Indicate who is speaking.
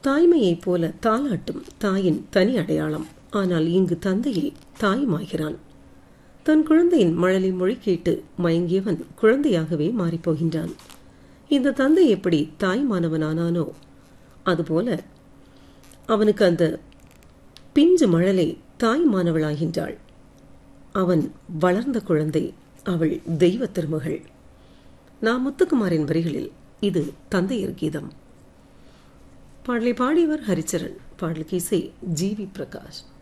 Speaker 1: தாய்மையைப் போல தாலாட்டும் தாயின் தனி அடையாளம் ஆனால் இங்கு தந்தையை தாயுமாகிறான் தன் குழந்தையின் மழலை மொழி கேட்டு மயங்கியவன் குழந்தையாகவே மாறிப்போகின்றான் இந்த தந்தை எப்படி தாய்மானவனானானோ அதுபோல அவனுக்கு அந்த பிஞ்சு மழலை தாய்மானவளாகின்றாள் அவன் வளர்ந்த குழந்தை அவள் தெய்வ திருமகள் நான் முத்துக்குமாரின் வரிகளில் இது தந்தையர் கீதம் பாடலை பாடியவர் ஹரிச்சரன் பாடலுக்கு இசை ஜி வி பிரகாஷ்